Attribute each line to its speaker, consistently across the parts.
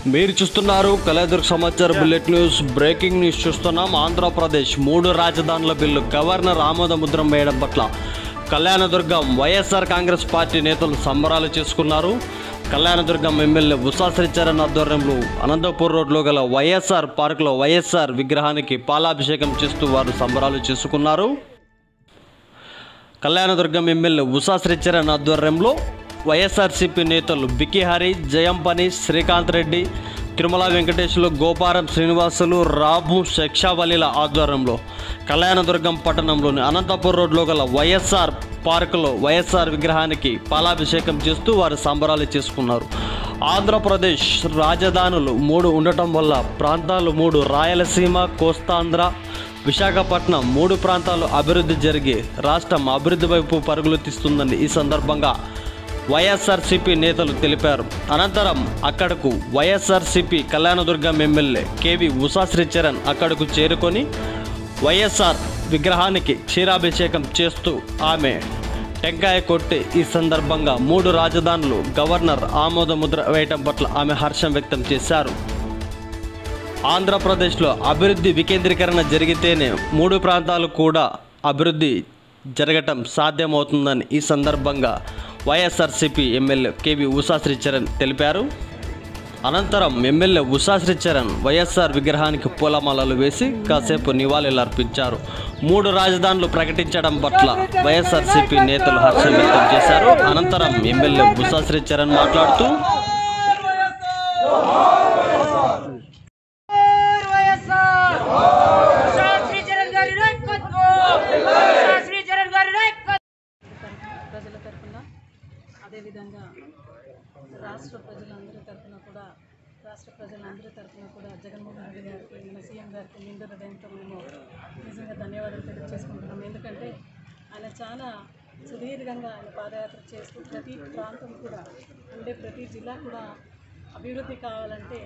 Speaker 1: మీరు చూస్తున్నారు కలేదుర్గ్ సమాచార బుల్లెట్ న్యూస్ బ్రేకింగ్ న్యూస్ చూస్తున్నాం ఆంధ్రప్రదేశ్ మూడు రాజధానుల బిల్లు గవర్నర్ ఆమోద ముద్రం వేయడం పట్ల కళ్యాణదుర్గం వైఎస్ఆర్ కాంగ్రెస్ పార్టీ నేతలు సంబరాలు చేసుకున్నారు కళ్యాణదుర్గం ఎమ్మెల్యే ఉషా శ్రీచరణ్ ఆధ్వర్యంలో అనంతపూర్ రోడ్లో గల వైఎస్ఆర్ పార్కులో వైఎస్ఆర్ విగ్రహానికి పాలాభిషేకం చేస్తూ వారు సంబరాలు చేసుకున్నారు కళ్యాణదుర్గం ఎమ్మెల్యే ఉషా శ్రీచరణ్ ఆధ్వర్యంలో వైఎస్ఆర్సీపీ నేతలు బికిహరి జయంపని శ్రీకాంత్ రెడ్డి తిరుమల వెంకటేశ్వరు గోపారం శ్రీనివాసులు రాబు శిక్షావలిల ఆధ్వర్యంలో కళ్యాణదుర్గం పట్టణంలోని అనంతపూర్ రోడ్లో గల వైఎస్ఆర్ పార్కులో వైఎస్ఆర్ విగ్రహానికి పాలాభిషేకం చేస్తూ వారు సంబరాలు చేసుకున్నారు ఆంధ్రప్రదేశ్ రాజధానులు మూడు ఉండటం వల్ల ప్రాంతాలు మూడు రాయలసీమ కోస్తాంధ్ర విశాఖపట్నం మూడు ప్రాంతాలు అభివృద్ధి జరిగి రాష్ట్రం అభివృద్ధి వైపు పరుగులు తీస్తుందని ఈ సందర్భంగా వైఎస్ఆర్సీపీ నేతలు తెలిపారు అనంతరం అక్కడకు YSRCP Kalyandurgam MLA KV Usha Sricharan అక్కడకు చేరుకొని వైఎస్ఆర్ విగ్రహానికి క్షీరాభిషేకం చేస్తూ ఆమె టెంకాయ కొట్టి ఈ సందర్భంగా మూడు రాజధానులు గవర్నర్ ఆమోద ముద్ర వేయటం పట్ల ఆమె హర్షం వ్యక్తం చేశారు ఆంధ్రప్రదేశ్లో అభివృద్ధి వికేంద్రీకరణ జరిగితేనే మూడు ప్రాంతాలు కూడా అభివృద్ధి జరగటం సాధ్యమవుతుందని ఈ సందర్భంగా YSRCP MLA KV Usha Sricharan తెలిపారు అనంతరం ఎమ్మెల్యే ఉషా శ్రీచరణ్ వైఎస్ఆర్ విగ్రహానికి పూలమాలలు వేసి కాసేపు నివాళులర్పించారు మూడు రాజధానులు ప్రకటించడం పట్ల వైఎస్ఆర్సీపీ నేతలు హర్షం వ్యక్తం చేశారు అనంతరం ఎమ్మెల్యే ఉషా శ్రీచరణ్ మాట్లాడుతూ
Speaker 2: వైఎస్ఆర్ శాస్త్రి చరణ్ గారి నాయకత్వం శాస్త్రి చరణ్ గారి నాయకత్వం
Speaker 3: ప్రజల తరఫున అదేవిధంగా రాష్ట్ర ప్రజలందరి తరఫున కూడా రాష్ట్ర ప్రజలందరి తరఫున కూడా జగన్మోహన్ రెడ్డి గారికి మన సీఎం గారికి నిండు హృదయంతో మేము నిజంగా ధన్యవాదాలు తెలియజేసుకుంటున్నాం ఎందుకంటే ఆయన చాలా సుదీర్ఘంగా ఆయన పాదయాత్ర చేస్తూ ప్రతి ప్రాంతం కూడా ఉండే ప్రతి జిల్లా కూడా అభివృద్ధి కావాలంటే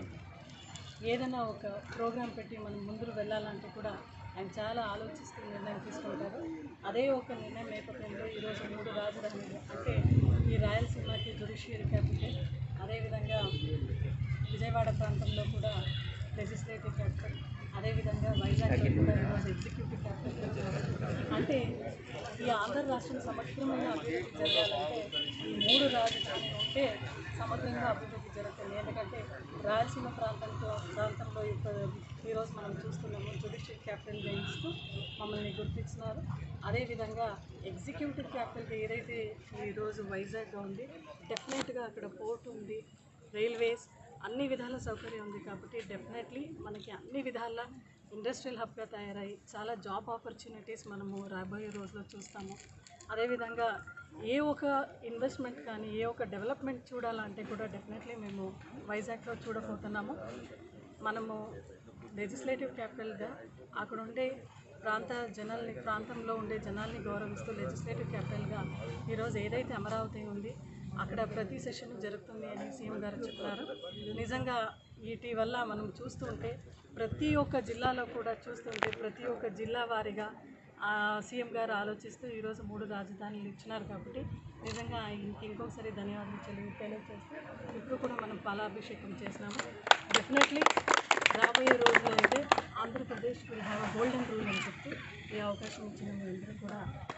Speaker 3: ఏదైనా ఒక ప్రోగ్రాం పెట్టి మనం ముందుకు వెళ్ళాలంటే కూడా ఆయన చాలా ఆలోచిస్తూ నిర్ణయం తీసుకుంటారు అదే ఒక నిర్ణయం నేపథ్యంలో ఈరోజు మూడు రాజధానులు అంటే ఈ రాయలసీమకి జుడిషియరీ క్యాపిటల్ అదేవిధంగా విజయవాడ ప్రాంతంలో కూడా లెజిస్లేటివ్ క్యాపిటల్ అదేవిధంగా వైజాగ్లో కూడా ఈరోజు ఎగ్జిక్యూటివ్ క్యాపిటల్ అంటే ఈ ఆంధ్ర రాష్ట్రం సమగ్రమైన అభివృద్ధి జరగాలంటే ఈ మూడు రాజధానులు ఉంటే సమగ్రంగా అభివృద్ధి జరుగుతుంది ఎందుకంటే రాయలసీమ ప్రాంతంతో ప్రాంతంలో ఇప్పుడు ఈరోజు మనం చూస్తున్నాము జుడిషియల్ క్యాపిటల్గా ఇస్తూ మమ్మల్ని గుర్తించినారు అదేవిధంగా ఎగ్జిక్యూటివ్ క్యాపిటల్గా ఏదైతే ఈరోజు వైజాగ్గా ఉంది డెఫినెట్గా అక్కడ పోర్ట్ ఉంది రైల్వేస్ అన్ని విధాల సౌకర్యం ఉంది కాబట్టి డెఫినెట్లీ మనకి అన్ని విధాల ఇండస్ట్రియల్ హబ్గా తయారై చాలా జాబ్ ఆపర్చునిటీస్ మనము రాబోయే రోజుల్లో చూస్తాము అదేవిధంగా ఏ ఒక ఇన్వెస్ట్మెంట్ కానీ ఏ ఒక డెవలప్మెంట్ చూడాలంటే కూడా డెఫినెట్లీ మేము వైజాగ్లో చూడబోతున్నాము మనము లెజిస్లేటివ్ క్యాపిటల్గా అక్కడ ఉండే ప్రాంత జనాల్ని ప్రాంతంలో ఉండే జనాల్ని గౌరవిస్తూ లెజిస్లేటివ్ క్యాపిటల్గా ఈరోజు ఏదైతే అమరావతి ఉంది అక్కడ ప్రతి సెషన్ జరుగుతుంది అని సీఎం గారు చెప్తున్నారు నిజంగా ఇటీవల మనం చూస్తుంటే ప్రతి ఒక్క జిల్లాలో కూడా చూస్తుంటే ప్రతి ఒక్క జిల్లా వారీగా ఆ సీఎం గారు ఆలోచిస్తూ ఈరోజు మూడు రాజధానులు ఇచ్చినారు కాబట్టి నిజంగా ఆయనకి ఇంకొకసారి ధన్యవాదాలు తెలియ తెలియజేస్తూ ఇప్పుడు కూడా మనం పాలాభిషేకం చేసినాము డెఫినెట్లీ రాబోయే రోజుల్లో అయితే Andhra Pradesh will have golden rule అని చెప్తూ ఈ అవకాశం ఇచ్చిన మీ అందరూ కూడా